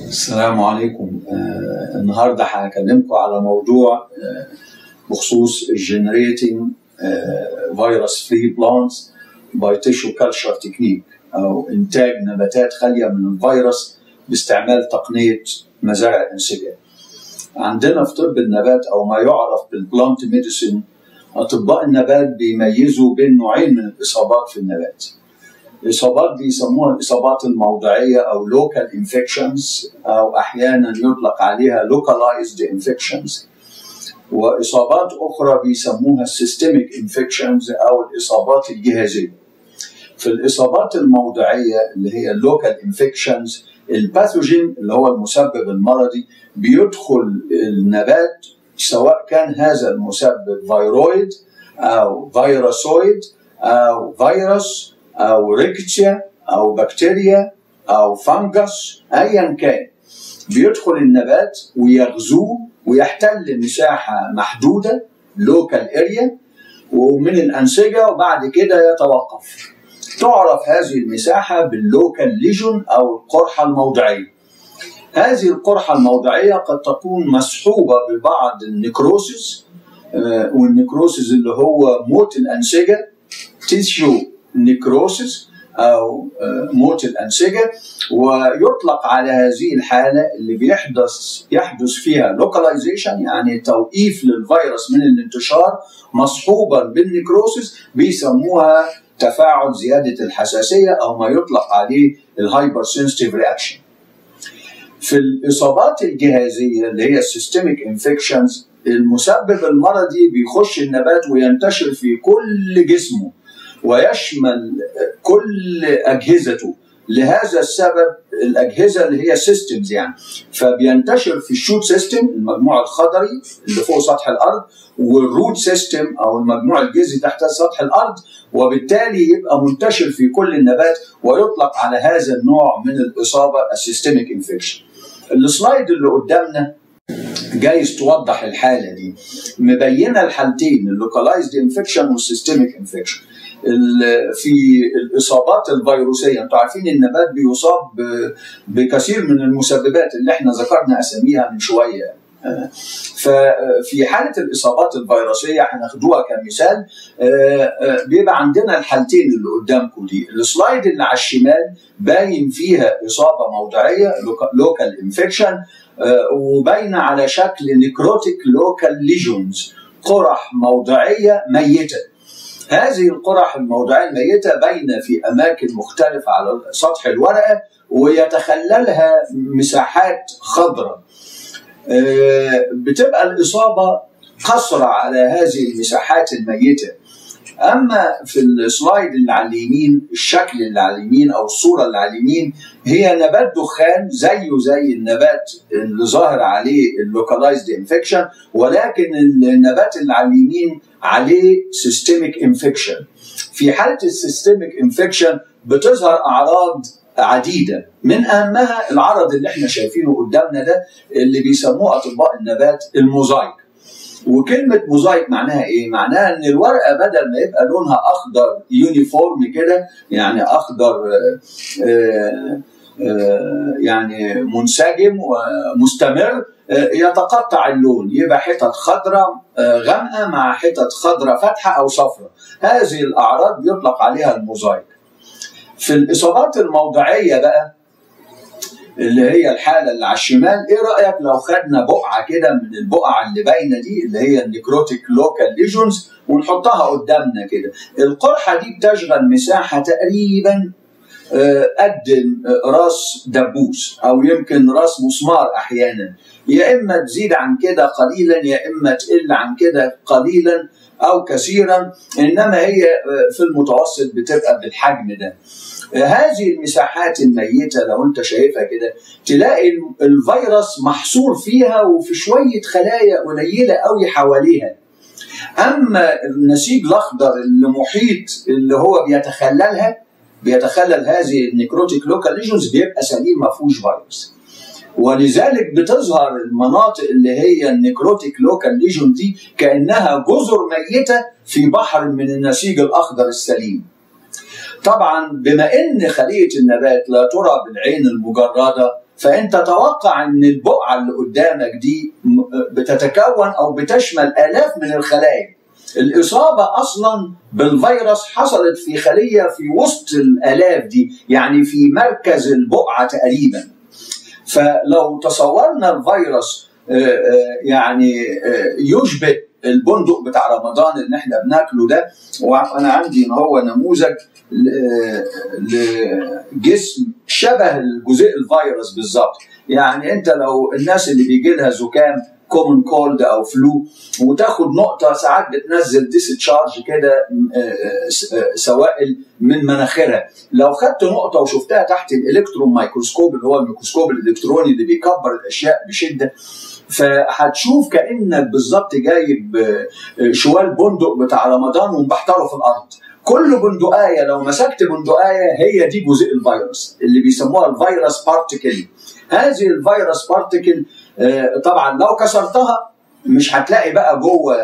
السلام عليكم آه النهارده هكلمكم على موضوع آه بخصوص generating آه virus free plants by tissue culture technique او انتاج نباتات خاليه من الفيروس باستعمال تقنيه مزارع الانسجه. عندنا في طب النبات او ما يعرف بالبلانت ميديسين اطباء النبات بيميزوا بين نوعين من الاصابات في النبات. الاصابات دي يسموها الاصابات الموضعيه او local infections او احيانا يطلق عليها localized infections واصابات اخرى بيسموها systemic infections او الاصابات الجهازيه. في الاصابات الموضعيه اللي هي اللوكال انفكشنز الباثوجين اللي هو المسبب المرضي بيدخل النبات سواء كان هذا المسبب فيرويد او فيروسويد او فيروس او ريكتشيا او بكتيريا او فانجس ايا كان بيدخل النبات ويغزوه ويحتل مساحه محدوده لوكال اريا ومن الانسجه وبعد كده يتوقف تعرف هذه المساحه باللوكال ليجون او القرحه الموضعيه هذه القرحه الموضعيه قد تكون مصحوبه ببعض النكروسيس والنكروسيس اللي هو موت الانسجه تيشو نيكروسيس او موت الانسجه ويطلق على هذه الحاله اللي بيحدث يحدث فيها لوكاليزيشن يعني توقيف للفيروس من الانتشار مصحوبا بالنيكروسيس بيسموها تفاعل زياده الحساسيه او ما يطلق عليه الهايبر سنسيتيف رياكشن. في الاصابات الجهازيه اللي هي السيستميك انفكشنز المسبب المرضي بيخش النبات وينتشر في كل جسمه ويشمل كل اجهزته لهذا السبب الاجهزه اللي هي سيستمز يعني فبينتشر في الشوت سيستم المجموع الخضري اللي فوق سطح الارض والروت سيستم او المجموع الجذري تحت سطح الارض وبالتالي يبقى منتشر في كل النبات ويطلق على هذا النوع من الاصابه السيستميك انفكشن. السلايد اللي قدامنا جايز توضح الحاله دي مبينه الحالتين اللوكالايزد انفكشن والسيستميك انفكشن في الاصابات الفيروسيه انتوا عارفين النبات بيصاب بكثير من المسببات اللي احنا ذكرنا اساميها من شويه ففي حاله الاصابات الفيروسيه هناخدوها كمثال بيبقى عندنا الحالتين اللي قدامكم دي السلايد اللي على الشمال باين فيها اصابه موضعيه لوكال انفكشن وباينه على شكل نيكروتيك لوكال ليجونز قرح موضعيه ميته هذه القرح الموضعيه الميته باينه في اماكن مختلفه على سطح الورقه ويتخللها مساحات خضراء بتبقى الاصابه قصر على هذه المساحات الميته اما في السلايد اللي على اليمين الشكل اللي على اليمين او الصوره اللي على اليمين هي نبات دخان زيه زي النبات اللي ظاهر عليه اللوكالايزد انفكشن ولكن النبات اللي على اليمين عليه سيستميك انفكشن في حاله السيستميك انفكشن بتظهر اعراض عديده من اهمها العرض اللي احنا شايفينه قدامنا ده اللي بيسموه اطباء النبات الموزايك وكلمة موزايك معناها ايه؟ معناها ان الورقة بدل ما يبقى لونها اخضر يونيفورم كده يعني اخضر آآ آآ يعني منسجم ومستمر يتقطع اللون يبقى حتت خضراء غامقة مع حتت خضراء فاتحة او صفراء هذه الاعراض بيطلق عليها الموزايك في الاصابات الموضعية بقى اللي هي الحاله اللي على الشمال ايه رايك لو خدنا بقعه كده من البقع اللي باينه دي اللي هي النيكروتيك لوكال ليجونز ونحطها قدامنا كده القرحه دي بتشغل مساحه تقريبا قد راس دبوس او يمكن راس مسمار احيانا يا اما تزيد عن كده قليلا يا اما تقل عن كده قليلا او كثيرا انما هي في المتوسط بتبقى بالحجم ده هذه المساحات الميتة لو انت شايفها كده تلاقي الفيروس محصور فيها وفي شوية خلايا قليلة قوي حواليها أما النسيج الأخضر اللي محيط اللي هو بيتخللها بيتخلل هذه النيكروتيك لوكال ليجنز بيبقى سليم ما فيهوش فيروس ولذلك بتظهر المناطق اللي هي النيكروتيك لوكال ليجون دي كانها جزر ميته في بحر من النسيج الاخضر السليم. طبعا بما ان خليه النبات لا ترى بالعين المجرده فانت توقع ان البقعه اللي قدامك دي بتتكون او بتشمل الاف من الخلايا الاصابه اصلا بالفيروس حصلت في خليه في وسط الالاف دي يعني في مركز البقعه تقريبا فلو تصورنا الفيروس يعني يشبه البندق بتاع رمضان اللي احنا بناكله ده وانا عندي ان هو نموذج لجسم شبه الجزيء الفيروس بالظبط يعني انت لو الناس اللي بيجي لها زكام كومن كولد او فلو وتاخد نقطه ساعات بتنزل ديستشارج كده سوائل من مناخيرها لو خدت نقطه وشفتها تحت الالكترون مايكروسكوب اللي هو الميكروسكوب الالكتروني اللي بيكبر الاشياء بشده فهتشوف كانك بالظبط جايب شوال بندق بتاع رمضان ومبحتره في الارض كل بندقايه لو مسكت بندقايه هي دي جزء الفيروس اللي بيسموها الفيروس بارتيكل هذه الفيروس بارتيكل طبعا لو كسرتها مش هتلاقي بقى جوه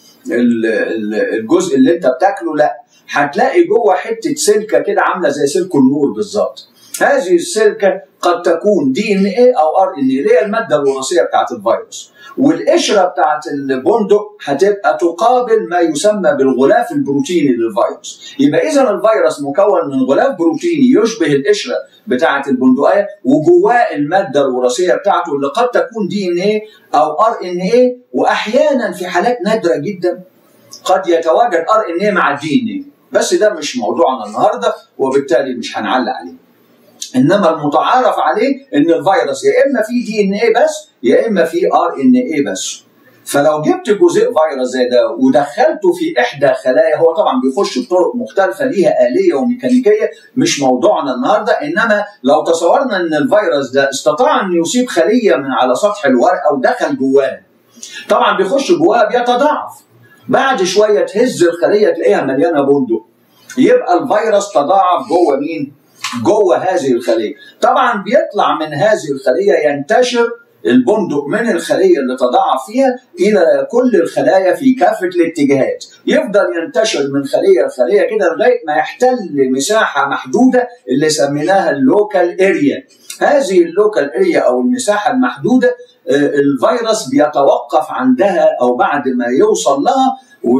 الجزء اللي انت بتاكله لا هتلاقي جوه حته سلكه كده عامله زي سلك النور بالظبط هذه السلكه قد تكون دي ان ايه او ار ان ايه اللي هي الماده الوراثيه بتاعت الفيروس والقشره بتاعت البندق هتبقى تقابل ما يسمى بالغلاف البروتيني للفيروس يبقى اذا الفيروس مكون من غلاف بروتيني يشبه القشره بتاعت البندقيه وجواه الماده الوراثيه بتاعته اللي قد تكون دي ان ايه او ار ان ايه واحيانا في حالات نادره جدا قد يتواجد ار ان ايه مع الدي ان ايه بس ده مش موضوعنا النهارده وبالتالي مش هنعلق عليه انما المتعارف عليه ان الفيروس يا اما فيه دي ان ايه بس يا اما فيه ار ان ايه بس فلو جبت جزيء فيروس زي ده ودخلته في احدى خلايا هو طبعا بيخش بطرق مختلفه ليها اليه وميكانيكيه مش موضوعنا النهارده انما لو تصورنا ان الفيروس ده استطاع ان يصيب خليه من على سطح الورقه ودخل جواها طبعا بيخش جواها بيتضاعف بعد شويه تهز الخليه تلاقيها مليانه بندق يبقى الفيروس تضاعف جوه مين؟ جوه هذه الخليه طبعا بيطلع من هذه الخليه ينتشر البندق من الخليه اللي تضاعف فيها الى كل الخلايا في كافه الاتجاهات يفضل ينتشر من خليه لخليه كده لغايه ما يحتل مساحه محدوده اللي سميناها اللوكال اريا هذه اللوكال اريا او المساحه المحدوده الفيروس بيتوقف عندها او بعد ما يوصل لها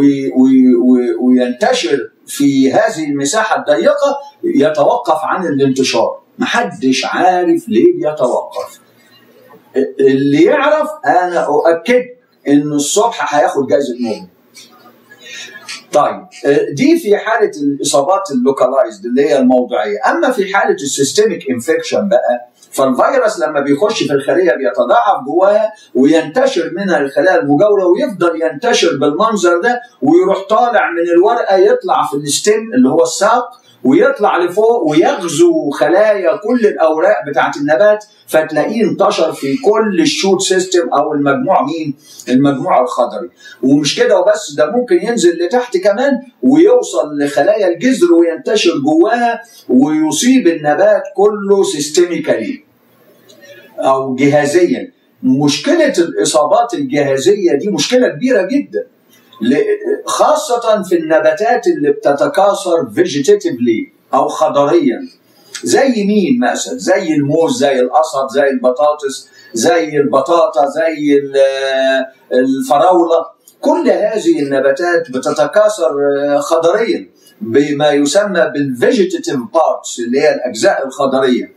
وينتشر في هذه المساحه الضيقه يتوقف عن الانتشار محدش عارف ليه بيتوقف اللي يعرف انا اؤكد ان الصبح هياخد جائزه نوبل طيب دي في حاله الاصابات اللوكالايزد اللي هي الموضعيه اما في حاله السيستميك انفكشن بقى فالفيروس لما بيخش في الخليه بيتضاعف جواها وينتشر منها الخلايا المجاوره ويفضل ينتشر بالمنظر ده ويروح طالع من الورقه يطلع في الستيم اللي هو الساق ويطلع لفوق ويغزو خلايا كل الاوراق بتاعت النبات فتلاقيه انتشر في كل الشوت سيستم او المجموع مين؟ المجموع الخضري ومش كده وبس ده ممكن ينزل لتحت كمان ويوصل لخلايا الجذر وينتشر جواها ويصيب النبات كله سيستميكالي او جهازيا مشكله الاصابات الجهازيه دي مشكله كبيره جدا خاصة في النباتات اللي بتتكاثر فيجيتاتيفلي أو خضريا زي مين مثلا زي الموز زي القصب زي البطاطس زي البطاطا زي الفراولة كل هذه النباتات بتتكاثر خضريا بما يسمى بالفيجيتاتيف بارتس اللي هي الأجزاء الخضرية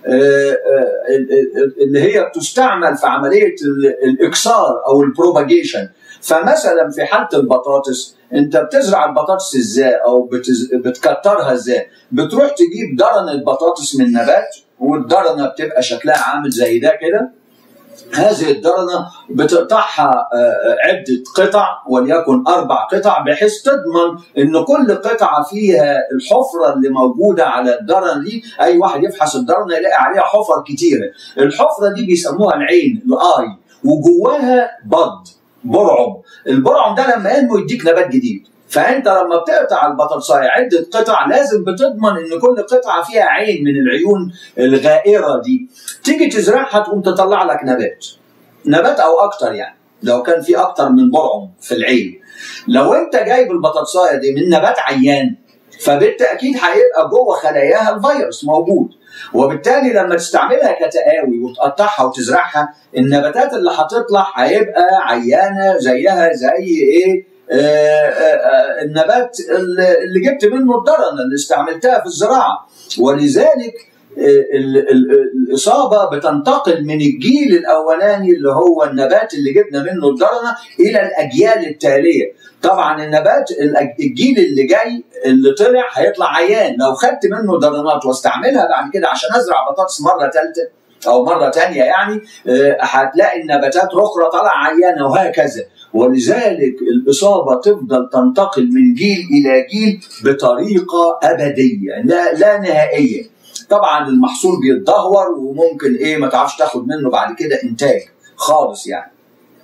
اللي هي بتستعمل في عملية الإكسار أو البروباجيشن فمثلا في حاله البطاطس انت بتزرع البطاطس ازاي او بتز... بتكترها ازاي بتروح تجيب درن البطاطس من نبات والدرنه بتبقى شكلها عامل زي ده كده هذه الدرنة بتقطعها عدة قطع وليكن أربع قطع بحيث تضمن إن كل قطعة فيها الحفرة اللي موجودة على الدرن دي أي واحد يفحص الدرنة يلاقي عليها حفر كتيرة الحفرة دي بيسموها العين الآي وجواها بض برعم البرعم ده لما ينمو يديك نبات جديد فانت لما بتقطع البطاطسايه عده قطع لازم بتضمن ان كل قطعه فيها عين من العيون الغائره دي تيجي تزرعها تقوم تطلع لك نبات نبات او اكتر يعني لو كان في اكتر من برعم في العين لو انت جايب البطاطسايه دي من نبات عيان فبالتاكيد هيبقى جوه خلاياها الفيروس موجود وبالتالي لما تستعملها كتقاوي وتقطعها وتزرعها النباتات اللي هتطلع هيبقى عيانه زيها زي ايه آه، آه، آه، النبات اللي اللي جبت منه الضرن اللي استعملتها في الزراعه ولذلك ال- ال- الاصابه بتنتقل من الجيل الاولاني اللي هو النبات اللي جبنا منه الضرنه الى الاجيال التاليه طبعا النبات الأج- الجيل اللي جاي اللي طلع هيطلع عيان لو خدت منه ضرنات واستعملها بعد كده عشان ازرع بطاطس مره ثالثه او مره ثانيه يعني آه، هتلاقي النباتات اخرى طالعه عيانه وهكذا ولذلك الاصابه تفضل تنتقل من جيل الى جيل بطريقه ابديه لا لا نهائيه طبعا المحصول بيتدهور وممكن ايه ما تعرفش تاخد منه بعد كده انتاج خالص يعني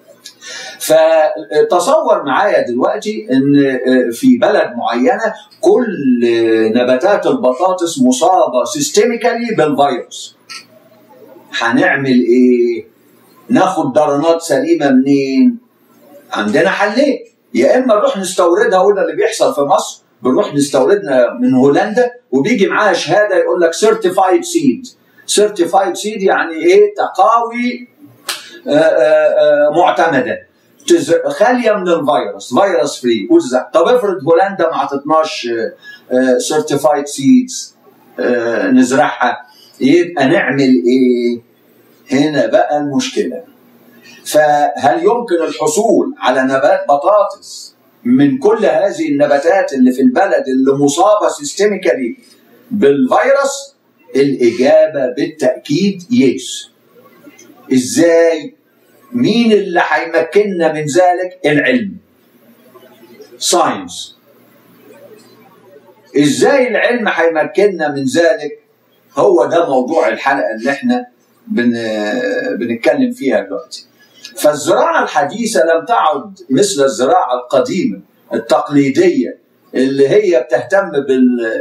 فتصور معايا دلوقتي ان في بلد معينه كل نباتات البطاطس مصابه سيستميكالي بالفيروس هنعمل ايه ناخد ضرنات سليمه منين عندنا حلين يا اما نروح نستوردها وده اللي بيحصل في مصر بنروح نستوردنا من هولندا وبيجي معاها شهاده يقول لك سيرتيفايد سيد سيرتيفايد سيد يعني ايه تقاوي آه، آه، آه، معتمده تز- خاليه من الفيروس فيروس فري وتزرع طب افرض هولندا ما عطتناش سيرتيفايد سيدز نزرعها يبقى نعمل ايه؟ هنا بقى المشكله فهل يمكن الحصول على نبات بطاطس من كل هذه النباتات اللي في البلد اللي مصابه سيستميكالي بالفيروس؟ الاجابه بالتاكيد يس. ازاي؟ مين اللي هيمكننا من ذلك؟ العلم. ساينس. ازاي العلم هيمكننا من ذلك؟ هو ده موضوع الحلقه اللي احنا بن... بنتكلم فيها دلوقتي. فالزراعه الحديثه لم تعد مثل الزراعه القديمه التقليديه اللي هي بتهتم بال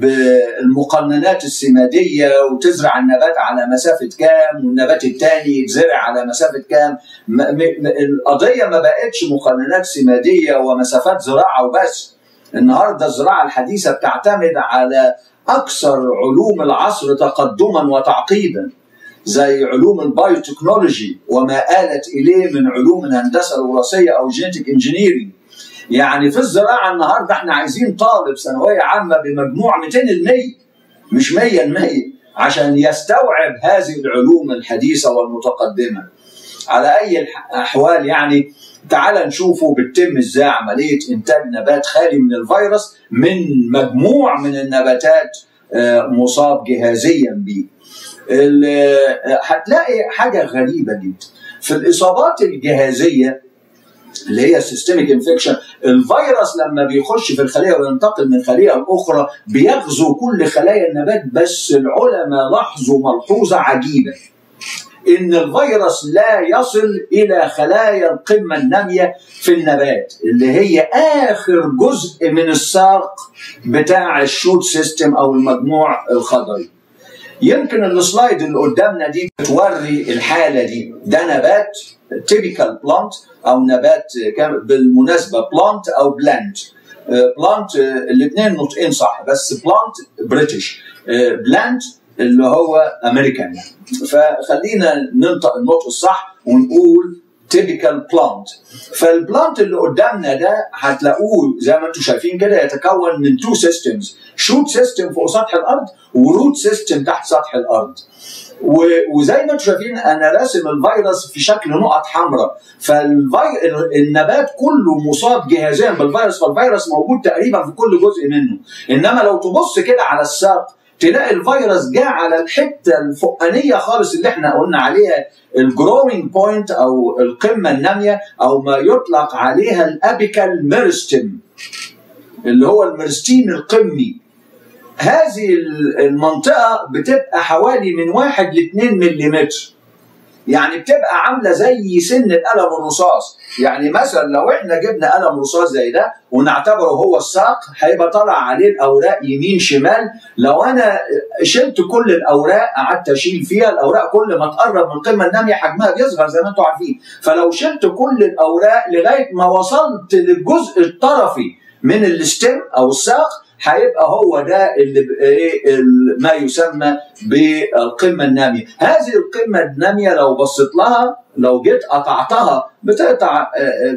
بالمقننات السماديه وتزرع النبات على مسافه كام والنبات الثاني يتزرع على مسافه كام م- م- القضيه ما بقتش مقننات سماديه ومسافات زراعه وبس النهارده الزراعه الحديثه بتعتمد على اكثر علوم العصر تقدما وتعقيدا زي علوم البايوتكنولوجي وما آلت إليه من علوم الهندسة الوراثية أو جينيتك انجينيرنج يعني في الزراعة النهاردة احنا عايزين طالب ثانوية عامة بمجموع 200 المية مش 100 المية عشان يستوعب هذه العلوم الحديثة والمتقدمة على أي الأحوال يعني تعال نشوفه بتتم ازاي عملية إنتاج نبات خالي من الفيروس من مجموع من النباتات آه، مصاب جهازيا بيه ال- هتلاقي حاجه غريبه جدا في الاصابات الجهازيه اللي هي سيستميك انفكشن الفيروس لما بيخش في الخليه وينتقل من خليه لاخرى بيغزو كل خلايا النبات بس العلماء لاحظوا ملحوظه عجيبه ان الفيروس لا يصل الى خلايا القمه الناميه في النبات اللي هي اخر جزء من الساق بتاع الشوت سيستم او المجموع الخضري يمكن السلايد اللي قدامنا دي بتوري الحاله دي ده نبات تيبيكال بلانت او نبات كام- بالمناسبه بلانت او بلانت بلانت الاثنين نطقين صح بس بلانت بريتش بلانت اللي هو امريكان فخلينا ننطق النطق الصح ونقول تيبيكال بلانت فالبلانت اللي قدامنا ده هتلاقوه زي ما انتم شايفين كده يتكون من تو سيستمز شوت سيستم فوق سطح الارض وروت سيستم تحت سطح الارض و- وزي ما انتم شايفين انا راسم الفيروس في شكل نقط حمراء فالنبات كله مصاب جهازيا بالفيروس فالفيروس موجود تقريبا في كل جزء منه انما لو تبص كده على الساق تلاقي الفيروس جه على الحته الفوقانيه خالص اللي احنا قلنا عليها الجروينج بوينت او القمه الناميه او ما يطلق عليها الابيكال ميرستم اللي هو المرستين القمي هذه المنطقه بتبقى حوالي من واحد ل 2 ملم يعني بتبقى عامله زي سن القلم الرصاص يعني مثلا لو احنا جبنا قلم رصاص زي ده ونعتبره هو الساق هيبقى طالع عليه الاوراق يمين شمال لو انا شلت كل الاوراق قعدت اشيل فيها الاوراق كل ما تقرب من القمه الناميه حجمها بيصغر زي ما انتم عارفين فلو شلت كل الاوراق لغايه ما وصلت للجزء الطرفي من الستيم او الساق هيبقى هو ده اللي ب- إيه ال- ما يسمى بالقمه الناميه هذه القمه الناميه لو بصيت لها لو جيت قطعتها بتقطع آه،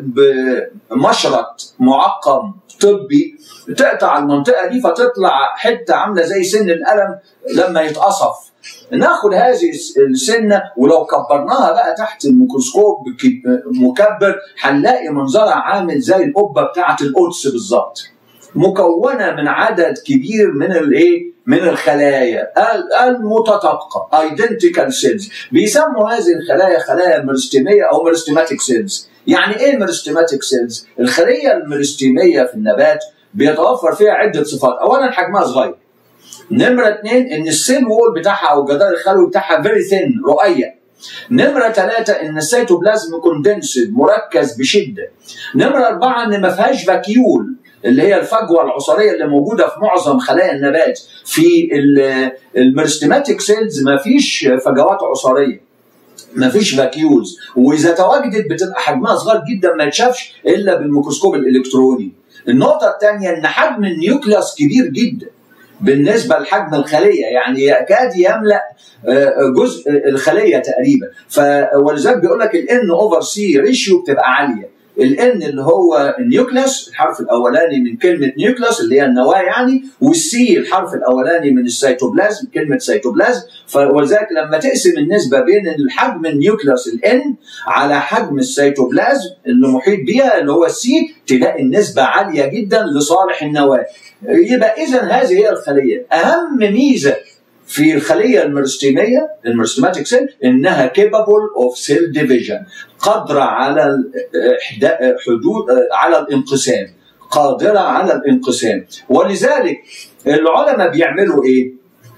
بمشرط معقم طبي تقطع المنطقه دي فتطلع حته عامله زي سن القلم لما يتقصف ناخد هذه السنه ولو كبرناها بقى تحت الميكروسكوب بك- مكبر هنلاقي منظرها عامل زي القبه بتاعه القدس بالظبط مكونه من عدد كبير من الايه من الخلايا ال- المتطابقه ايدنتيكال سيلز بيسموا هذه الخلايا خلايا مرستميه او مرستماتيك سيلز يعني ايه مرستماتيك سيلز الخليه المرستميه في النبات بيتوفر فيها عده صفات اولا حجمها صغير نمرة اثنين ان السيل وول بتاعها او الجدار الخلوي بتاعها فيري ثين رقيق نمرة ثلاثة ان السيتوبلازم كوندنسد مركز بشدة نمرة أربعة ان ما فيهاش فاكيول اللي هي الفجوة العصارية اللي موجودة في معظم خلايا النبات في ال- الميرستماتيك سيلز ما فيش فجوات عصارية ما فيش فاكيولز واذا تواجدت بتبقى حجمها صغير جدا ما يتشافش الا بالميكروسكوب الالكتروني النقطة الثانية ان حجم النيوكليوس كبير جدا بالنسبة لحجم الخلية يعني يكاد يملأ آه، جزء الخلية تقريبا ف- ولذلك بيقول لك الان اوفر سي ريشيو بتبقى عالية الان اللي هو النيوكليوس الحرف الاولاني من كلمه نيوكليوس اللي هي النواه يعني والسي الحرف الاولاني من السيتوبلازم كلمه سيتوبلازم ف- ولذلك لما تقسم النسبه بين الحجم النيوكليوس الان على حجم السيتوبلازم اللي محيط بيها اللي هو السي تلاقي النسبه عاليه جدا لصالح النواه يبقى اذا هذه هي الخليه اهم ميزه في الخليه الميرستيميه الميرستماتيك سيل انها كيبابل اوف سيل ديفيجن قادره على ال- إحداء- حدود على الانقسام قادره على الانقسام ولذلك العلماء بيعملوا ايه؟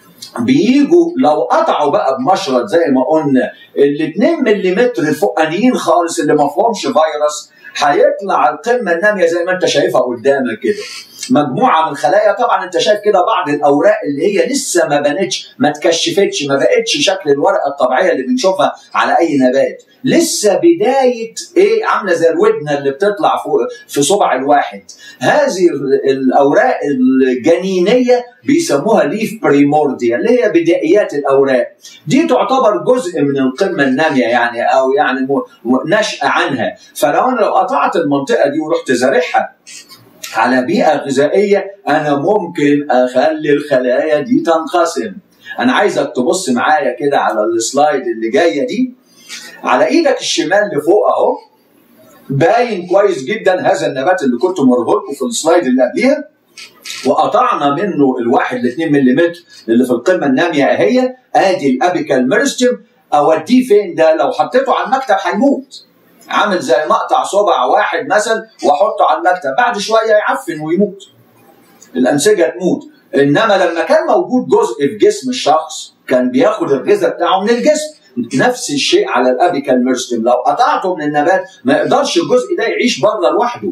بيجوا لو قطعوا بقى بمشرط زي ما قلنا ال 2 ملم الفوقانيين خالص اللي ما فيهمش فيروس هيطلع القمه الناميه زي ما انت شايفها قدامك كده مجموعه من الخلايا طبعا انت شايف كده بعض الاوراق اللي هي لسه ما بنتش ما اتكشفتش ما بقتش شكل الورقه الطبيعيه اللي بنشوفها على اي نبات لسه بدايه ايه عامله زي الودنه اللي بتطلع فوق في صبع الواحد هذه ال- الاوراق الجنينيه بيسموها ليف بريمورديا اللي هي بدائيات الاوراق دي تعتبر جزء من القمه الناميه يعني او يعني م- م- نشأة عنها فلو انا لو قطعت المنطقه دي ورحت زارعها على بيئه غذائيه انا ممكن اخلي الخلايا دي تنقسم انا عايزك تبص معايا كده على السلايد اللي جايه دي على ايدك الشمال لفوق اهو باين كويس جدا هذا النبات اللي كنت موريه لكم في السلايد اللي قبليها وقطعنا منه الواحد ل 2 ملم اللي في القمه الناميه اهي ادي الابيكال ميرستيم اوديه فين ده لو حطيته على المكتب هيموت عامل زي مقطع صبع واحد مثلا واحطه على المكتب بعد شويه يعفن ويموت الانسجه تموت انما لما كان موجود جزء في جسم الشخص كان بياخد الغذاء بتاعه من الجسم نفس الشيء على الابيكال ميرستم لو قطعته من النبات ما يقدرش الجزء ده يعيش بره لوحده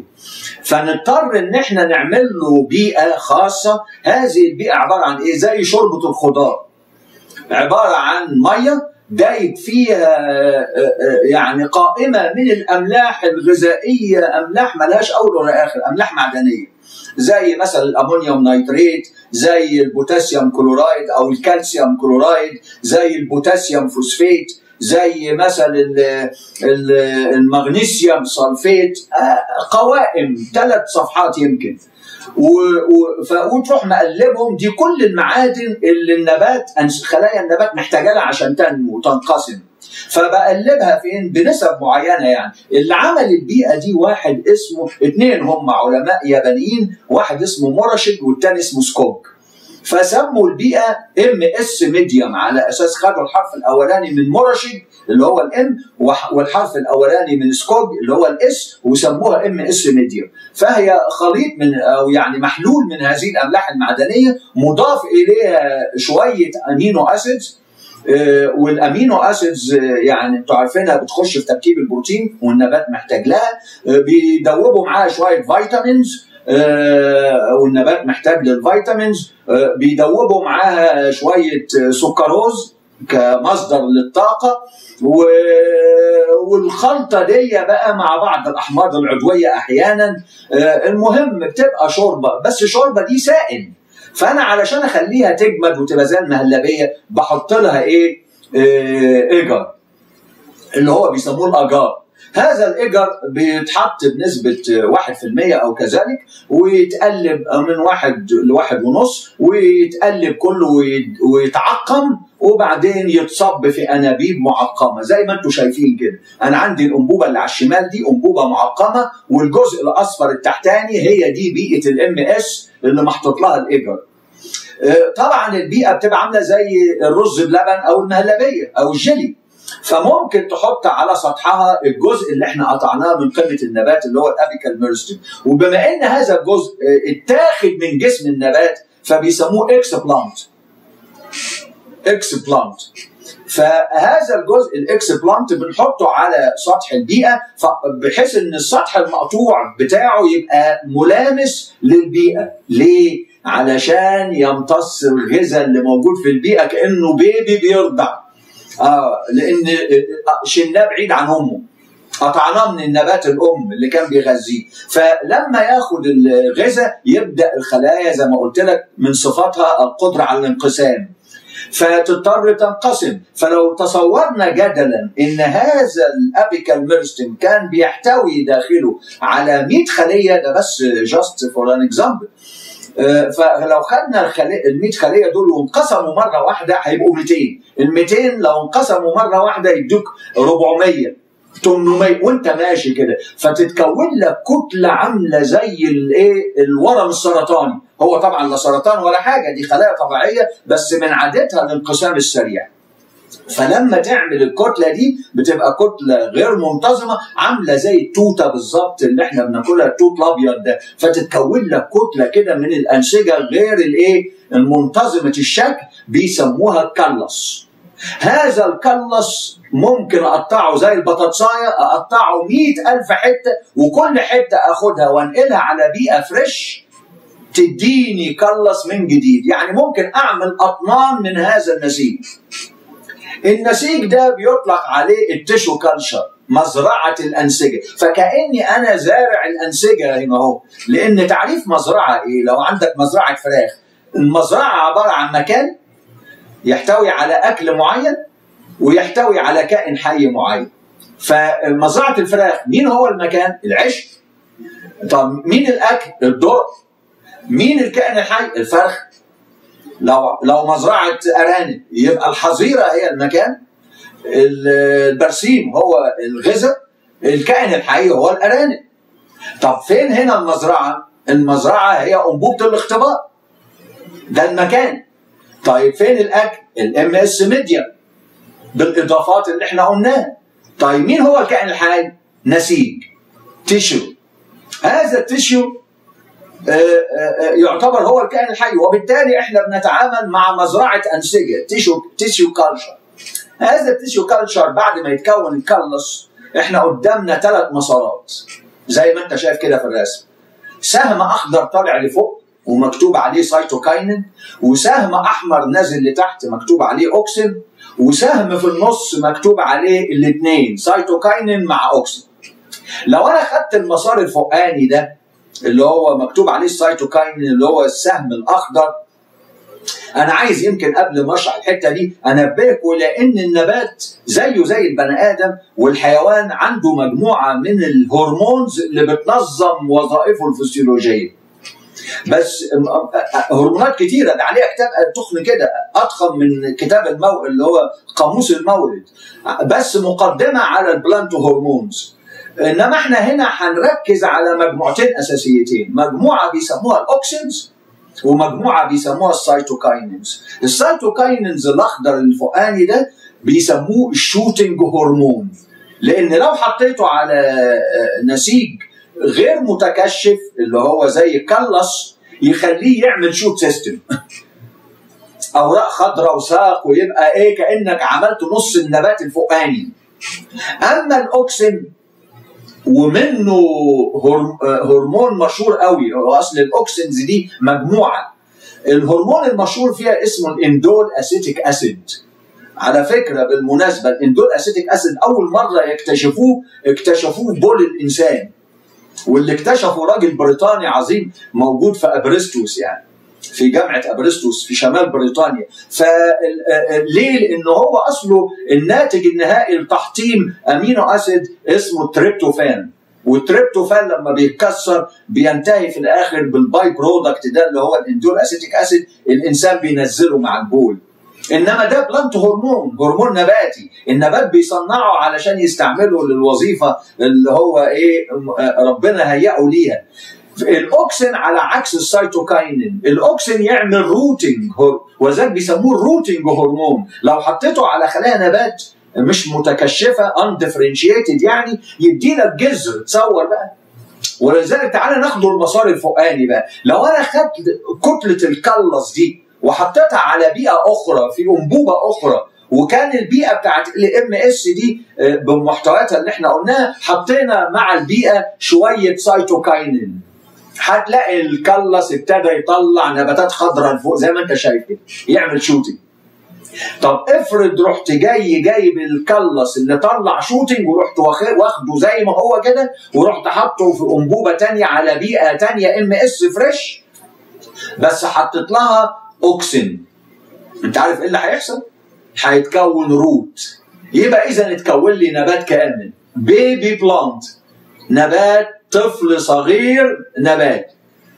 فنضطر ان احنا نعمل له بيئه خاصه هذه البيئه عباره عن ايه زي شوربه الخضار عباره عن ميه دايب فيها آه، آه، يعني قائمه من الاملاح الغذائيه املاح ملهاش اول ولا اخر املاح معدنيه زي مثلا الامونيوم نيتريت زي البوتاسيوم كلورايد او الكالسيوم كلورايد زي البوتاسيوم فوسفيت زي مثلا ال- ال- المغنيسيوم سلفيت آه، قوائم ثلاث صفحات يمكن و... و... ف... وتروح مقلبهم دي كل المعادن اللي النبات أنس- خلايا النبات محتاجه لها عشان تنمو وتنقسم فبقلبها فين بنسب معينه يعني اللي عمل البيئه دي واحد اسمه اثنين هم علماء يابانيين واحد اسمه موراشيد والتاني اسمه سكوك فسموا البيئه ام اس ميديوم على اساس خدوا الحرف الاولاني من موراشيد اللي هو الام والحرف الاولاني من سكوج اللي هو الاس وسموها ام اس ميديوم فهي خليط من او يعني محلول من هذه الاملاح المعدنيه مضاف اليها شويه امينو اسيدز آه، والامينو اسيدز آه، يعني انتوا عارفينها بتخش في تركيب البروتين والنبات محتاج لها آه، بيدوبوا معاها شويه فيتامينز آه، والنبات محتاج للفيتامينز آه، بيدوبوا معاها شويه آه، سكروز كمصدر للطاقه و- والخلطه دي بقى مع بعض الاحماض العضويه احيانا آه، المهم بتبقى شوربه بس الشوربه دي سائل فانا علشان اخليها تجمد وتبقى زي المهلبيه بحط لها ايه آه، ايجر اللي هو بيسموه الاجار هذا الايجر بيتحط بنسبة 1% أو كذلك ويتقلب من واحد لواحد ونص ويتقلب كله ويت- ويتعقم وبعدين يتصب في أنابيب معقمة زي ما انتم شايفين كده أنا عندي الأنبوبة اللي على الشمال دي أنبوبة معقمة والجزء الأصفر التحتاني هي دي بيئة الام اس اللي محطوط لها الايجر آه، طبعا البيئة بتبقى عاملة زي الرز بلبن أو المهلبية أو الجيلي فممكن تحط على سطحها الجزء اللي احنا قطعناه من قمه النبات اللي هو الابيكال ميرستم وبما ان هذا الجزء اه، اتاخد من جسم النبات فبيسموه اكس بلانت اكس بلانت فهذا الجزء الاكس بلانت بنحطه على سطح البيئه ف- بحيث ان السطح المقطوع بتاعه يبقى ملامس للبيئه ليه علشان يمتص الغذاء اللي موجود في البيئه كانه بيبي بيرضع اه لان آه، شلناه بعيد عن امه قطعناه من النبات الام اللي كان بيغذيه فلما ياخد الغذاء يبدا الخلايا زي ما قلت لك من صفاتها القدره على الانقسام فتضطر تنقسم فلو تصورنا جدلا ان هذا الابيكال ميرستم كان بيحتوي داخله على 100 خليه ده بس جاست فور ان اكزامبل فلو خدنا الخلي... ال 100 خليه دول وانقسموا مره واحده هيبقوا 200 ال 200 لو انقسموا مره واحده يدوك 400 800 وانت ماشي كده فتتكون لك كتله عامله زي الايه الورم السرطاني هو طبعا لا سرطان ولا حاجه دي خلايا طبيعيه بس من عادتها الانقسام السريع فلما تعمل الكتله دي بتبقى كتله غير منتظمه عامله زي التوته بالظبط اللي احنا بناكلها التوت الابيض ده فتتكون لك كتله كده من الانسجه غير الايه المنتظمه الشكل بيسموها الكلس هذا الكلس ممكن اقطعه زي البطاطسايه اقطعه مئة ألف حته وكل حته اخدها وانقلها على بيئه فريش تديني كلس من جديد يعني ممكن اعمل اطنان من هذا النسيج النسيج ده بيطلق عليه التشو كلشر مزرعة الأنسجة فكأني أنا زارع الأنسجة هنا أهو لأن تعريف مزرعة إيه لو عندك مزرعة فراخ المزرعة عبارة عن مكان يحتوي على أكل معين ويحتوي على كائن حي معين فمزرعة الفراخ مين هو المكان العش طب مين الأكل الضر مين الكائن الحي الفرخ لو لو مزرعه ارانب يبقى الحظيره هي المكان البرسيم هو الغذاء الكائن الحي هو الارانب طب فين هنا المزرعه المزرعه هي انبوبه الاختبار ده المكان طيب فين الاكل الام اس ميديا بالاضافات اللي احنا قلناها طيب مين هو الكائن الحي نسيج تيشو هذا التيشو يعتبر هو الكائن الحي وبالتالي احنا بنتعامل مع مزرعه انسجه تيشو تيشو كالشر هذا التيشو كالشر بعد ما يتكون الكلس احنا قدامنا ثلاث مسارات زي ما انت شايف كده في الرسم سهم اخضر طالع لفوق ومكتوب عليه سايتوكاينين وسهم احمر نازل لتحت مكتوب عليه اوكسين وسهم في النص مكتوب عليه الاثنين سايتوكاينين مع اوكسين لو انا خدت المسار الفوقاني ده اللي هو مكتوب عليه السيتوكاين اللي هو السهم الاخضر انا عايز يمكن قبل ما اشرح الحته دي انبهكم لان النبات زيه زي البني ادم والحيوان عنده مجموعه من الهرمونز اللي بتنظم وظائفه الفسيولوجيه بس هرمونات كتيره ده عليها كتاب تخن كده اضخم من كتاب المو اللي هو قاموس المولد بس مقدمه على البلانتو هرمونز انما احنا هنا هنركز على مجموعتين اساسيتين مجموعه بيسموها الاوكسينز ومجموعه بيسموها السيتوكاينينز السيتوكاينينز الاخضر الفوقاني ده بيسموه الشوتنج هرمون لان لو حطيته على نسيج غير متكشف اللي هو زي كلس يخليه يعمل شوت سيستم اوراق خضراء وساق ويبقى ايه كانك عملت نص النبات الفوقاني اما الاوكسين ومنه هرمون مشهور قوي هو اصل الاوكسينز دي مجموعه الهرمون المشهور فيها اسمه الاندول اسيتيك اسيد على فكره بالمناسبه الاندول اسيتيك اسيد اول مره يكتشفوه اكتشفوه في بول الانسان واللي اكتشفه راجل بريطاني عظيم موجود في ابرستوس يعني في جامعه ابرستوس في شمال بريطانيا فليه لان هو اصله الناتج النهائي لتحطيم امينو اسيد اسمه التريبتوفان والتريبتوفان لما بيتكسر بينتهي في الاخر بالباي برودكت ده اللي هو الاندول اسيتيك اسيد الانسان بينزله مع البول انما ده بلانت هرمون هرمون نباتي النبات بيصنعه علشان يستعمله للوظيفه اللي هو ايه ربنا هيئه ليها الاوكسين على عكس السيتوكاينين الاوكسين يعمل روتنج وذلك بيسموه الروتنج هرمون لو حطيته على خلايا نبات مش متكشفه اندفرنشيتد يعني يدي لك جذر تصور بقى ولذلك تعالى ناخده المسار الفوقاني بقى لو انا خدت كتله الكلس دي وحطيتها على بيئه اخرى في انبوبه اخرى وكان البيئه بتاعت الام اس دي بمحتوياتها اللي احنا قلناها حطينا مع البيئه شويه سيتوكاينين هتلاقي الكلس ابتدى يطلع نباتات خضراء لفوق زي ما انت شايف كده يعمل شوتنج طب افرض رحت جاي جايب الكلس اللي طلع شوتنج ورحت واخده زي ما هو كده ورحت حاطه في انبوبه تانية على بيئه تانية ام اس فريش بس حطيت لها اوكسين انت عارف ايه اللي هيحصل؟ هيتكون روت يبقى اذا اتكون لي نبات كامل بيبي بلانت نبات طفل صغير نبات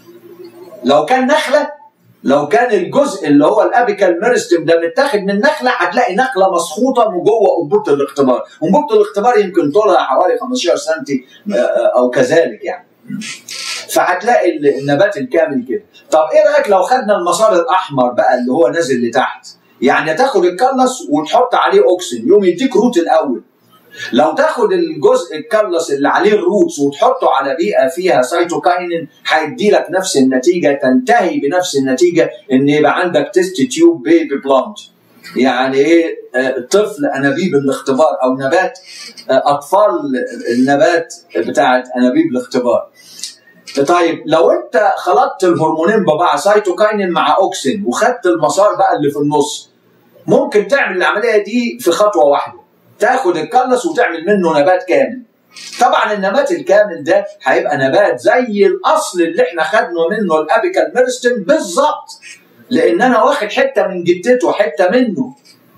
لو كان نخله لو كان الجزء اللي هو الابيكال ميرستم ده متاخد من نخله هتلاقي نخله مسخوطه من جوه انبوبه الاختبار، انبوبه الاختبار يمكن طولها حوالي 15 سم او كذلك يعني. فهتلاقي النبات الكامل كده. طب ايه رايك لو خدنا المسار الاحمر بقى اللي هو نازل لتحت؟ يعني تاخد الكلس وتحط عليه اوكسين يوم يديك روت الاول. لو تاخد الجزء الكلس اللي عليه الروتس وتحطه على بيئه فيها سيتوكاينين هيدي لك نفس النتيجه تنتهي بنفس النتيجه ان يبقى عندك تيست تيوب بيبي بلانت يعني ايه طفل انابيب الاختبار او نبات اطفال النبات بتاعت انابيب الاختبار طيب لو انت خلطت الهرمونين ببعض سيتوكاينين مع اوكسين وخدت المسار بقى اللي في النص ممكن تعمل العمليه دي في خطوه واحده تاخد الكلس وتعمل منه نبات كامل طبعا النبات الكامل ده هيبقى نبات زي الاصل اللي احنا خدنا منه الابيكال ميرستم بالظبط لان انا واخد حته من جدته حته منه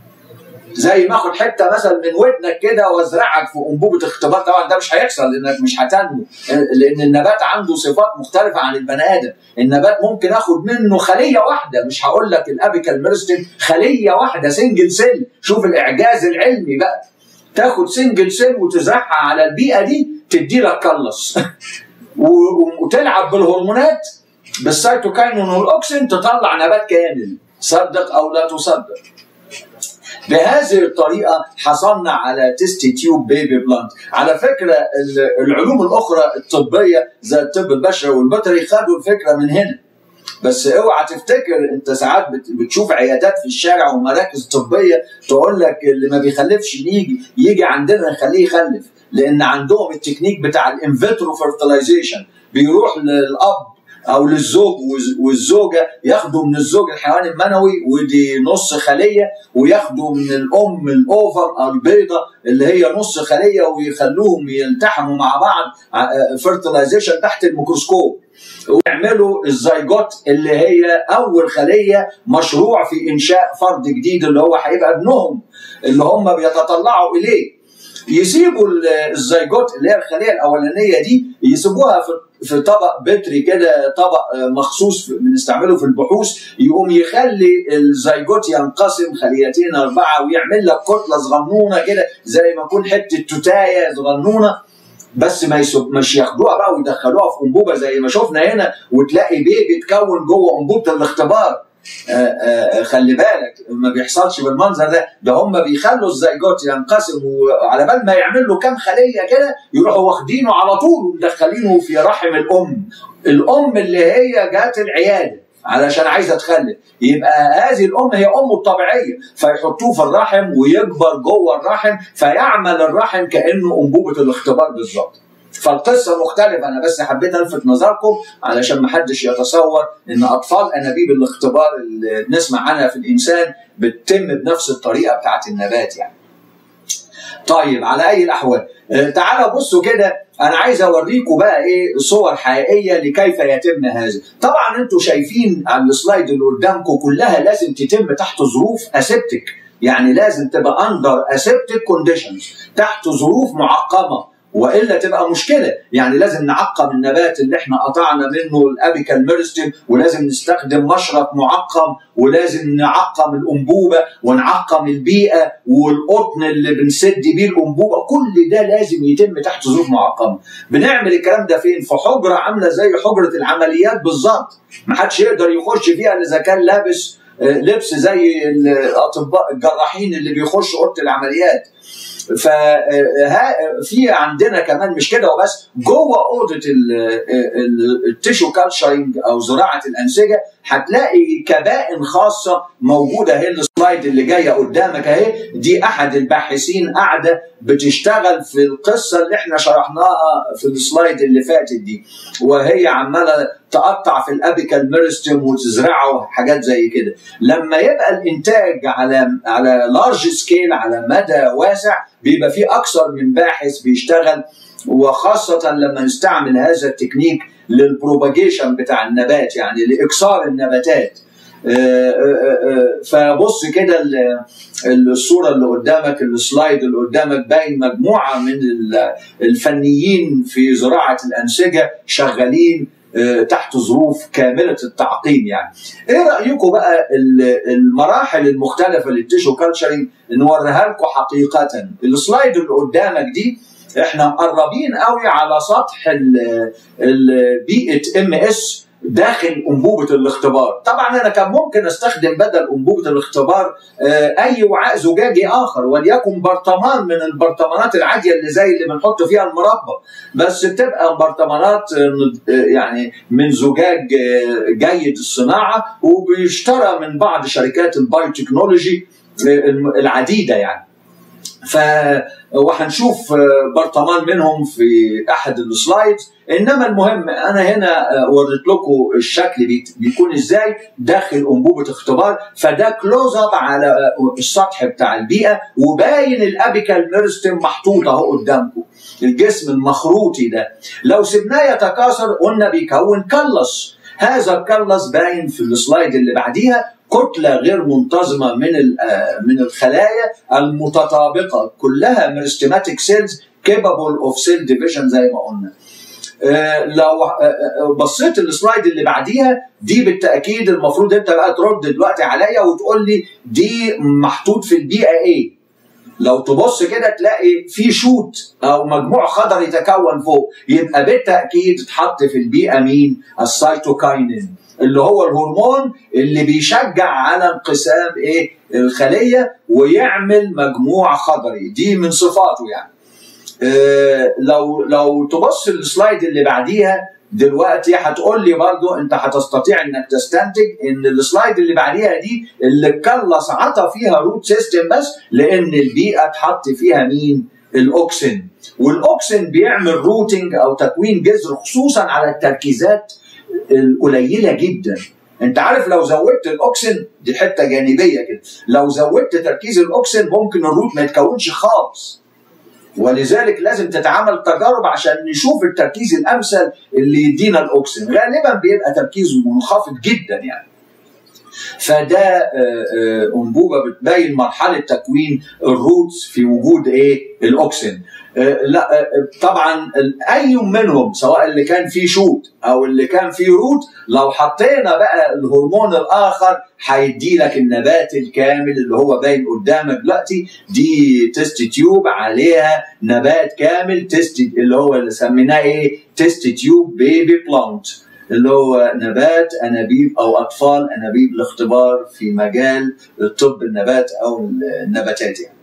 زي ما اخد حته مثلا من ودنك كده وازرعك في انبوبه اختبار طبعا ده مش هيحصل لانك مش هتنمو لان النبات عنده صفات مختلفه عن البني ادم النبات ممكن اخد منه خليه واحده مش هقول لك الابيكال ميرستم خليه واحده سنجل سيل شوف الاعجاز العلمي بقى تاخد سنجل سيل وتزرعها على البيئه دي تدي لك كلس وتلعب بالهرمونات بالسيتوكاينون والاوكسين تطلع نبات كامل صدق او لا تصدق بهذه الطريقة حصلنا على تيست تيوب بيبي بلانت على فكرة العلوم الأخرى الطبية زي الطب البشري والبيطري خدوا الفكرة من هنا بس اوعى تفتكر انت ساعات بتشوف عيادات في الشارع ومراكز طبيه تقول لك اللي ما بيخلفش يجي يجي عندنا نخليه يخلف لان عندهم التكنيك بتاع الانفيترو فيرتلايزيشن بيروح للاب او للزوج والزوجه ياخدوا من الزوج الحيوان المنوي ودي نص خليه وياخدوا من الام الاوفر او البيضه اللي هي نص خليه ويخلوهم يلتحموا مع بعض فيرتلايزيشن تحت الميكروسكوب ويعملوا الزيجوت اللي هي اول خليه مشروع في انشاء فرد جديد اللي هو هيبقى ابنهم اللي هم بيتطلعوا اليه يسيبوا الزيجوت اللي هي الخليه الاولانيه دي يسيبوها في في طبق بتري كده طبق مخصوص بنستعمله في البحوث يقوم يخلي الزيجوت ينقسم خليتين اربعه ويعمل لك كتله صغنونه كده زي ما يكون حته توتايه صغنونه بس ما يسب مش ياخدوها بقى ويدخلوها في انبوبه زي ما شفنا هنا وتلاقي بيبي اتكون جوه انبوبه الاختبار آآ آآ خلي بالك ما بيحصلش بالمنظر ده ده هم بيخلوا الزيجوت ينقسم وعلى بال ما يعمل له كام خليه كده يروحوا واخدينه على طول ومدخلينه في رحم الام الام اللي هي جات العياده علشان عايزه تخلف يبقى هذه الام هي امه الطبيعيه فيحطوه في الرحم ويكبر جوه الرحم فيعمل الرحم كانه انبوبه الاختبار بالظبط فالقصه مختلفه انا بس حبيت الفت نظركم علشان ما حدش يتصور ان اطفال انابيب الاختبار اللي بنسمع عنها في الانسان بتتم بنفس الطريقه بتاعت النبات يعني. طيب على اي الاحوال آه، تعالوا بصوا كده انا عايز اوريكم بقى ايه صور حقيقيه لكيف يتم هذا طبعا انتوا شايفين على السلايد اللي قدامكم كلها لازم تتم تحت ظروف اسيبتك يعني لازم تبقى اندر اسيبتك كونديشنز تحت ظروف معقمه والا تبقى مشكله يعني لازم نعقم النبات اللي احنا قطعنا منه الابيكال ميرستم ولازم نستخدم مشرط معقم ولازم نعقم الانبوبه ونعقم البيئه والقطن اللي بنسد بيه الانبوبه كل ده لازم يتم تحت ظروف معقمه بنعمل الكلام ده فين في حجره عامله زي حجره العمليات بالظبط ما حدش يقدر يخش فيها الا اذا كان لابس آه، لبس زي الاطباء الجراحين اللي بيخشوا اوضه العمليات ففي عندنا كمان مش كده وبس جوه اوضه التيشو كالشرنج او زراعه الانسجه هتلاقي كبائن خاصه موجوده اهي السلايد اللي جايه قدامك اهي دي احد الباحثين قاعده بتشتغل في القصه اللي احنا شرحناها في السلايد اللي فاتت دي وهي عماله تقطع في الابيكال ميرستم وتزرعه حاجات زي كده لما يبقى الانتاج على على لارج سكيل على مدى واسع بيبقى في اكثر من باحث بيشتغل وخاصه لما نستعمل هذا التكنيك للبروباجيشن بتاع النبات يعني لاكثار النباتات فبص كده الصوره اللي قدامك السلايد اللي قدامك باين مجموعه من الفنيين في زراعه الانسجه شغالين تحت ظروف كامله التعقيم يعني. ايه رايكم بقى المراحل المختلفه للتيشو كالتشرنج نوريها لكم حقيقه. السلايد اللي قدامك دي احنا مقربين قوي على سطح البيئه ام اس داخل انبوبه الاختبار طبعا انا كان ممكن استخدم بدل انبوبه الاختبار اي وعاء زجاجي اخر وليكن برطمان من البرطمانات العاديه اللي زي اللي بنحط فيها المربى بس بتبقى برطمانات يعني من زجاج جيد الصناعه وبيشترى من بعض شركات البايوتكنولوجي العديده يعني ف وهنشوف برطمان منهم في احد السلايدز انما المهم انا هنا وريت لكم الشكل بيكون ازاي داخل انبوبه اختبار فده كلوز اب على السطح بتاع البيئه وباين الابيكال ميرستم محطوط اهو قدامكم الجسم المخروطي ده لو سبناه يتكاثر قلنا بيكون كلس هذا الكلس باين في السلايد اللي بعديها كتله غير منتظمه من من الخلايا المتطابقه كلها ميرستماتيك سيلز كيبابل اوف سيل ديفيجن زي ما قلنا لو بصيت السلايد اللي بعديها دي بالتاكيد المفروض انت بقى ترد دلوقتي عليا وتقول لي دي محطوط في البيئه ايه لو تبص كده تلاقي في شوت او مجموع خضري يتكون فوق يبقى بالتاكيد اتحط في البيئه مين السيتوكاينين اللي هو الهرمون اللي بيشجع على انقسام ايه الخليه ويعمل مجموع خضري دي من صفاته يعني آه لو لو تبص السلايد اللي بعديها دلوقتي هتقول لي برضو انت هتستطيع انك تستنتج ان السلايد اللي بعديها دي اللي اتكلص عطى فيها روت سيستم بس لان البيئه اتحط فيها مين؟ الاوكسين والاوكسين بيعمل روتنج او تكوين جذر خصوصا على التركيزات القليله جدا انت عارف لو زودت الاوكسين دي حته جانبيه كده لو زودت تركيز الاوكسين ممكن الروت ما يتكونش خالص ولذلك لازم تتعمل تجارب عشان نشوف التركيز الامثل اللي يدينا الاوكسين غالبا بيبقى تركيزه منخفض جدا يعني فده انبوبه بتبين مرحله تكوين الروتس في وجود ايه الاوكسين لا طبعا اي منهم سواء اللي كان فيه شوت او اللي كان فيه روت لو حطينا بقى الهرمون الاخر هيدي لك النبات الكامل اللي هو باين قدامك دلوقتي دي تيست تيوب عليها نبات كامل تيست اللي هو اللي سميناه ايه تيست تيوب بيبي بلانت اللي هو نبات انابيب او اطفال انابيب الاختبار في مجال طب النبات او النباتات يعني.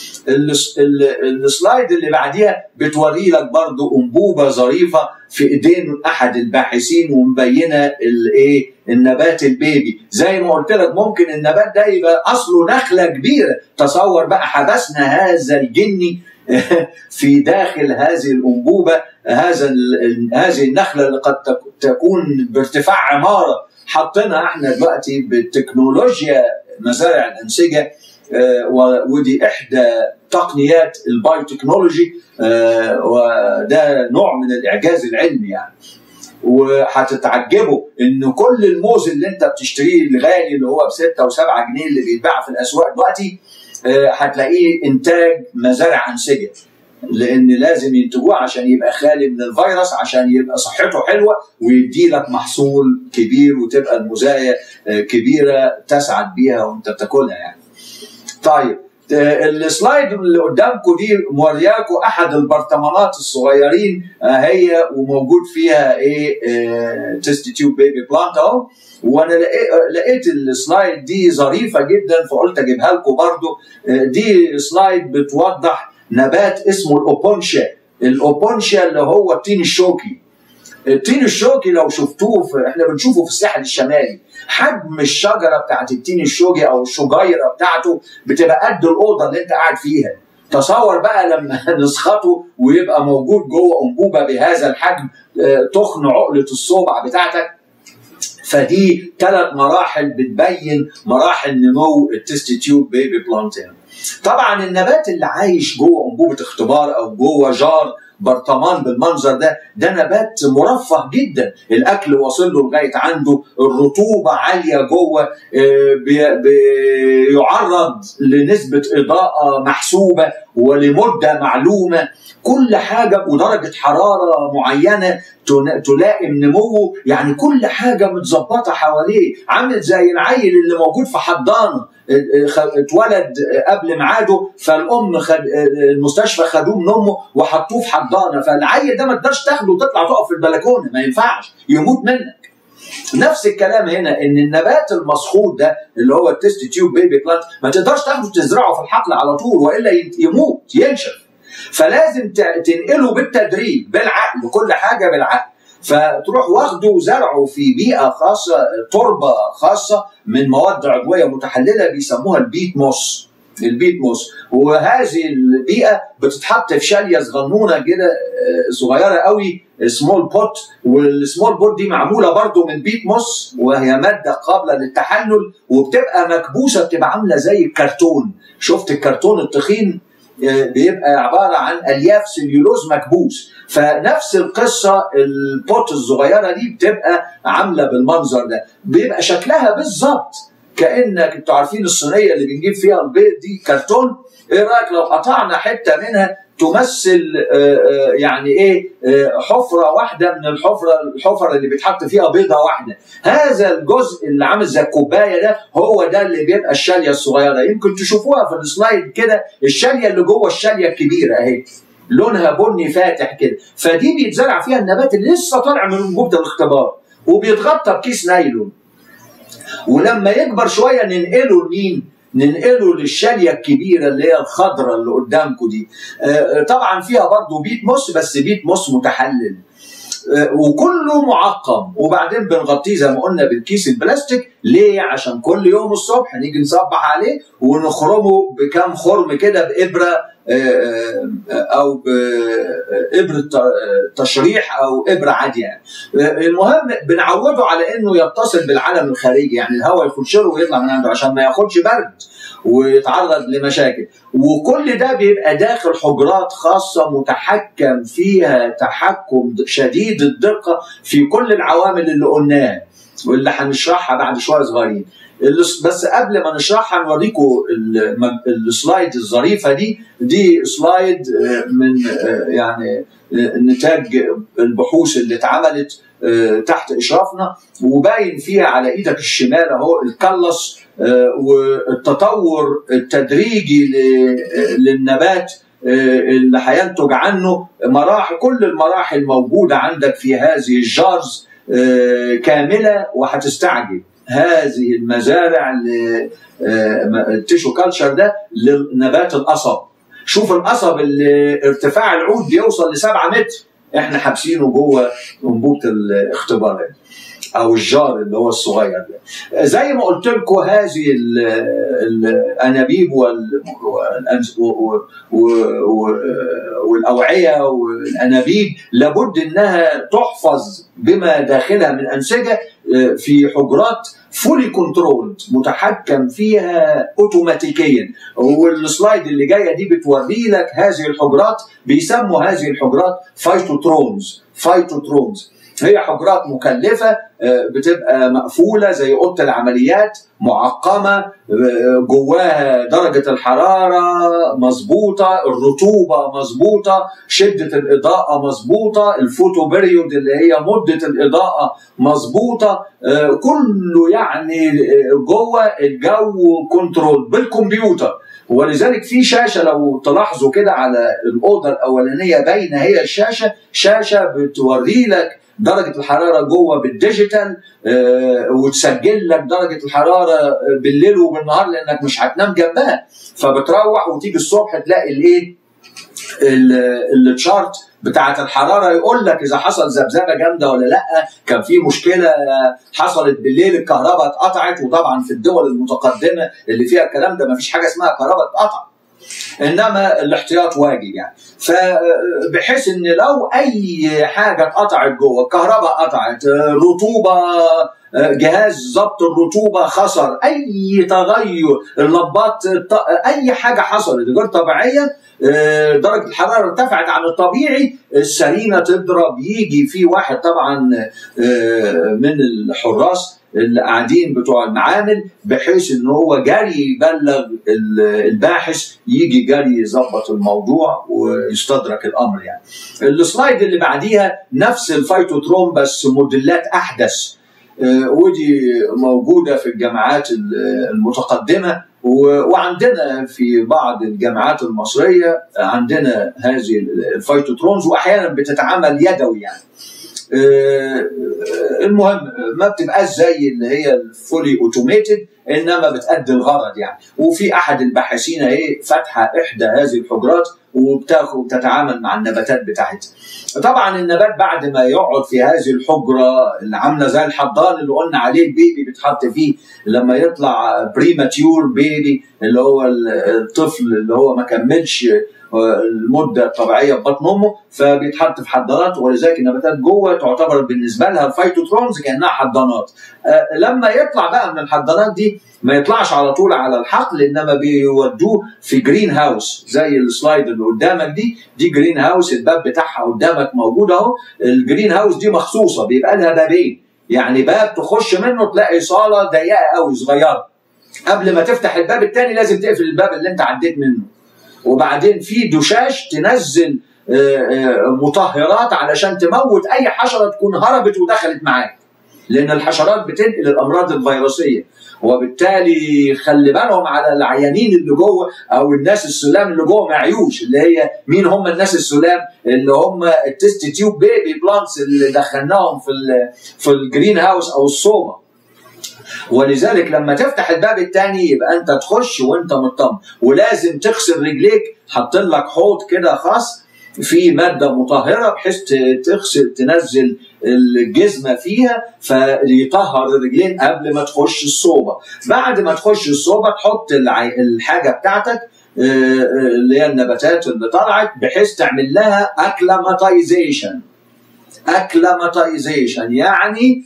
السلايد اللي بعديها بتوري لك برضو انبوبه ظريفه في ايدين احد الباحثين ومبينه الايه النبات البيبي زي ما قلت لك ممكن النبات ده يبقى اصله نخله كبيره تصور بقى حبسنا هذا الجني في داخل هذه الانبوبه هذا هذه النخله اللي قد تكون بارتفاع عماره حطينا احنا دلوقتي بالتكنولوجيا مزارع الانسجه ودي احدى تقنيات البايوتكنولوجي وده نوع من الاعجاز العلمي يعني وهتتعجبوا ان كل الموز اللي انت بتشتريه الغالي اللي هو ب 6 و7 جنيه اللي بيتباع في الاسواق دلوقتي هتلاقيه انتاج مزارع انسجه لان لازم ينتجوه عشان يبقى خالي من الفيروس عشان يبقى صحته حلوه ويدي لك محصول كبير وتبقى المزايا كبيره تسعد بيها وانت بتاكلها يعني. طيب السلايد اللي قدامكم دي مورياكم احد البرطمانات الصغيرين هي وموجود فيها ايه تيست تيوب بيبي بلانت اهو وانا لقيت السلايد دي ظريفه جدا فقلت اجيبها لكم برضو دي سلايد بتوضح نبات اسمه الاوبونشا الاوبونشا اللي هو التين الشوكي التين الشوكي لو شفتوه في احنا بنشوفه في الساحل الشمالي حجم الشجره بتاعت التين الشوكي او الشجيره بتاعته بتبقى قد الاوضه اللي انت قاعد فيها تصور بقى لما نسخطه ويبقى موجود جوه انبوبه بهذا الحجم تخن عقله الصوبع بتاعتك فدي ثلاث مراحل بتبين مراحل نمو التست تيوب بيبي بلانتين طبعا النبات اللي عايش جوه انبوبه اختبار او جوه جار برطمان بالمنظر ده ده نبات مرفه جدا الاكل واصل له لغايه عنده الرطوبه عاليه جوه بيعرض لنسبه اضاءه محسوبه ولمده معلومه كل حاجه ودرجه حراره معينه تلائم نموه يعني كل حاجه متظبطه حواليه عامل زي العيل اللي موجود في حضانه اتولد قبل ميعاده فالام خد المستشفى خدوه من امه وحطوه في حضانه فالعيل ده ما تقدرش تاخده وتطلع تقف في البلكونه ما ينفعش يموت منك نفس الكلام هنا ان النبات المسخوط ده اللي هو التست تيوب بيبي بلانت ما تقدرش تاخده تزرعه في الحقل على طول والا يموت ينشف فلازم تنقله بالتدريج بالعقل كل حاجه بالعقل فتروح واخده وزرعه في بيئه خاصه تربه خاصه من مواد عضويه متحلله بيسموها البيت موس البيت موس وهذه البيئه بتتحط في شاليه صغنونه كده صغيره قوي سمول بوت والسمول بوت دي معموله برضو من بيت موس وهي ماده قابله للتحلل وبتبقى مكبوسه بتبقى عامله زي الكرتون شفت الكرتون التخين بيبقى عباره عن الياف سليولوز مكبوس فنفس القصه البوت الصغيره دي بتبقى عامله بالمنظر ده بيبقى شكلها بالظبط كانك انتوا عارفين الصينيه اللي بنجيب فيها البيض دي كرتون ايه رايك لو قطعنا حته منها تمثل يعني ايه حفره واحده من الحفره الحفره اللي بيتحط فيها بيضه واحده هذا الجزء اللي عامل زي الكوبايه ده هو ده اللي بيبقى الشاليه الصغيره يمكن تشوفوها في السلايد كده الشاليه اللي جوه الشاليه الكبيره اهي لونها بني فاتح كده فدي بيتزرع فيها النبات اللي لسه طالع من انبوبه الاختبار وبيتغطى بكيس نايلون ولما يكبر شويه ننقله لمين؟ ننقله للشاليه الكبيره اللي هي الخضراء اللي قدامكم دي طبعا فيها برضه بيت موس بس بيت موس متحلل وكله معقم وبعدين بنغطيه زي ما قلنا بالكيس البلاستيك ليه عشان كل يوم الصبح نيجي نصبح عليه ونخرمه بكام خرم كده بابره او بابره تشريح او ابره عاديه يعني. المهم بنعوده على انه يتصل بالعالم الخارجي يعني الهواء يخش له ويطلع من عنده عشان ما ياخدش برد ويتعرض لمشاكل وكل ده بيبقى داخل حجرات خاصة متحكم فيها تحكم شديد الدقة في كل العوامل اللي قلناها واللي هنشرحها بعد شوية صغيرين بس قبل ما نشرحها نوريكم السلايد الظريفه دي دي سلايد من يعني نتاج البحوث اللي اتعملت تحت اشرافنا وباين فيها على ايدك الشمال اهو الكلس والتطور التدريجي للنبات اللي هينتج عنه مراحل كل المراحل موجوده عندك في هذه الجارز كامله وهتستعجب هذه المزارع التيشو كلتشر ده لنبات القصب شوف القصب اللي ارتفاع العود بيوصل ل 7 متر احنا حابسينه جوه انبوبه الاختبار او الجار اللي هو الصغير ده زي ما قلت لكم هذه ال- الانابيب وال- والأنس- و- و- و- والاوعيه والانابيب لابد انها تحفظ بما داخلها من انسجه آه، في حجرات فولي كنترولد متحكم فيها اوتوماتيكيا والسلايد اللي جايه دي بتوري لك هذه الحجرات بيسموا هذه الحجرات فايتوترونز فايتوترونز هي حجرات مكلفه آه، بتبقى مقفوله زي اوضه العمليات معقمه آه، جواها درجه الحراره مظبوطه الرطوبه مظبوطه شده الاضاءه مظبوطه الفوتو بيريود اللي هي مده الاضاءه مظبوطه آه، كله يعني آه، جوه الجو كنترول بالكمبيوتر ولذلك في شاشه لو تلاحظوا كده على الاوضه الاولانيه باينه هي الشاشه شاشه بتوري لك درجه الحراره جوه بالديجيتال آه، وتسجل لك درجه الحراره بالليل وبالنهار لانك مش هتنام جنبها فبتروح وتيجي الصبح تلاقي الايه ال- التشارت بتاعه الحراره يقول لك اذا حصل ذبذبه جامده ولا لا كان في مشكله حصلت بالليل الكهرباء اتقطعت وطبعا في الدول المتقدمه اللي فيها الكلام ده ما فيش حاجه اسمها كهرباء اتقطع انما الاحتياط واجب يعني فبحيث ان لو اي حاجه اتقطعت جوه الكهرباء قطعت رطوبه جهاز ضبط الرطوبه خسر اي تغير اللمبات اي حاجه حصلت غير طبيعيه درجه الحراره ارتفعت عن الطبيعي السرينه تضرب يجي في واحد طبعا من الحراس اللي قاعدين بتوع المعامل بحيث ان هو جري يبلغ الباحث يجي جري يظبط الموضوع ويستدرك الامر يعني. السلايد اللي بعديها نفس الفيتوتروم بس موديلات احدث ودي موجوده في الجامعات المتقدمه وعندنا في بعض الجامعات المصريه عندنا هذه الفيتوترونز واحيانا بتتعمل يدوي يعني. المهم ما بتبقاش زي اللي هي الفولي اوتوميتد انما بتأدي الغرض يعني وفي احد الباحثين اهي فاتحه احدى هذه الحجرات وبتاخد وبتتعامل مع النباتات بتاعتها. طبعا النبات بعد ما يقعد في هذه الحجره اللي عامله زي الحضان اللي قلنا عليه البيبي بيتحط فيه لما يطلع بريماتيور بيبي اللي هو الطفل اللي هو ما كملش المده الطبيعيه في بطن امه فبيتحط في حضانات ولذلك النباتات جوه تعتبر بالنسبه لها الفيتوترونز كانها حضانات لما يطلع بقى من الحضانات دي ما يطلعش على طول على الحقل انما بيودوه في جرين هاوس زي السلايد اللي قدامك دي دي جرين هاوس الباب بتاعها قدامك موجود اهو الجرين هاوس دي مخصوصه بيبقى لها بابين يعني باب تخش منه تلاقي صاله ضيقه قوي صغيره قبل ما تفتح الباب الثاني لازم تقفل الباب اللي انت عديت منه وبعدين في دشاش تنزل مطهرات علشان تموت اي حشره تكون هربت ودخلت معاك لان الحشرات بتنقل الامراض الفيروسيه وبالتالي خلي بالهم على العيانين اللي جوه او الناس السلام اللي جوه ما يعيوش اللي هي مين هم الناس السلام اللي هم التست تيوب بيبي بلانتس اللي دخلناهم في في الجرين هاوس او الصوبه ولذلك لما تفتح الباب الثاني يبقى انت تخش وانت مطمن ولازم تغسل رجليك حاطين لك حوض كده خاص في ماده مطهره بحيث تغسل تنزل الجزمه فيها فيطهر الرجلين قبل ما تخش الصوبه بعد ما تخش الصوبه تحط الحاجه بتاعتك اللي هي النباتات اللي طلعت بحيث تعمل لها اكلاماتيزيشن اكلاماتيزيشن يعني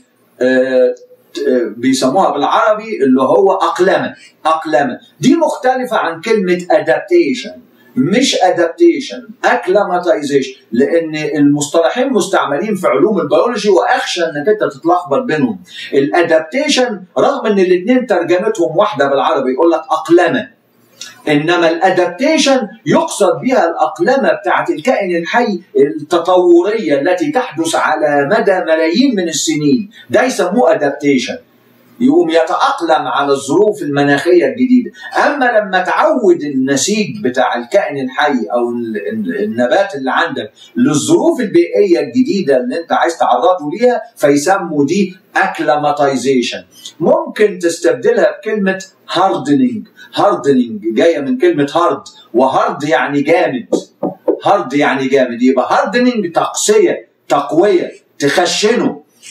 بيسموها بالعربي اللي هو أقلمة أقلمة دي مختلفة عن كلمة adaptation مش adaptation acclimatization لأن المصطلحين مستعملين في علوم البيولوجي وأخشى أنك أنت تتلخبط بينهم الادابتيشن رغم أن الاثنين ترجمتهم واحدة بالعربي يقول لك أقلمة انما الادابتيشن يقصد بها الاقلمه بتاعه الكائن الحي التطوريه التي تحدث على مدى ملايين من السنين ده يسموه ادابتيشن يقوم يتأقلم على الظروف المناخية الجديدة أما لما تعود النسيج بتاع الكائن الحي أو النبات اللي عندك للظروف البيئية الجديدة اللي أنت عايز تعرضه ليها فيسموا دي acclimatization ممكن تستبدلها بكلمة hardening hardening جاية من كلمة hard وهارد يعني جامد هارد يعني جامد يبقى hardening تقسية تقوية تخشنه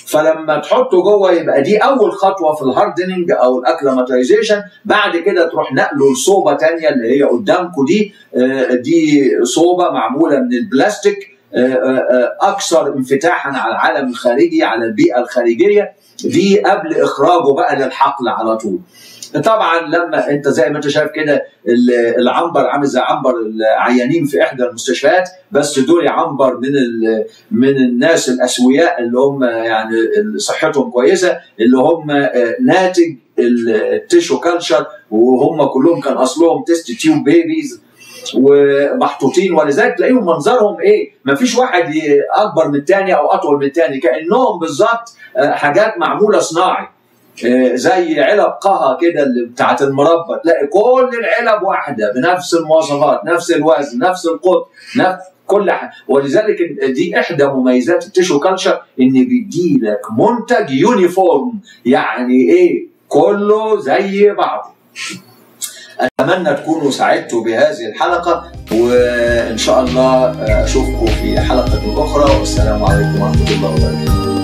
فلما تحطه جوه يبقى دي اول خطوه في الهاردنينج او الاكلاماتيزيشن بعد كده تروح نقله لصوبه تانية اللي هي قدامكم دي آه، دي صوبه معموله من البلاستيك آه، آه، اكثر انفتاحا على العالم الخارجي على البيئه الخارجيه دي قبل اخراجه بقى للحقل على طول طبعا لما انت زي ما انت شايف كده ال- العنبر عامل زي عنبر العيانين في احدى المستشفيات بس دول عنبر من ال- من الناس الاسوياء اللي هم يعني صحتهم كويسه اللي هم آه، ناتج التيشو كلتشر وهم كلهم كان اصلهم تيست تيوب بيبيز ومحطوطين ولذلك تلاقيهم منظرهم ايه؟ ما فيش واحد ي- اكبر من الثاني او اطول من الثاني كانهم بالظبط آه، حاجات معموله صناعي آه، زي علب قهى كده اللي بتاعت المربى تلاقي كل العلب واحده بنفس المواصفات نفس الوزن نفس القطر نفس كل حاجه ولذلك دي احدى مميزات التيشو كلتشر ان بيدي لك منتج يونيفورم يعني ايه كله زي بعضه اتمنى تكونوا سعدتوا بهذه الحلقه وان شاء الله اشوفكم في حلقه اخرى والسلام عليكم ورحمه الله وبركاته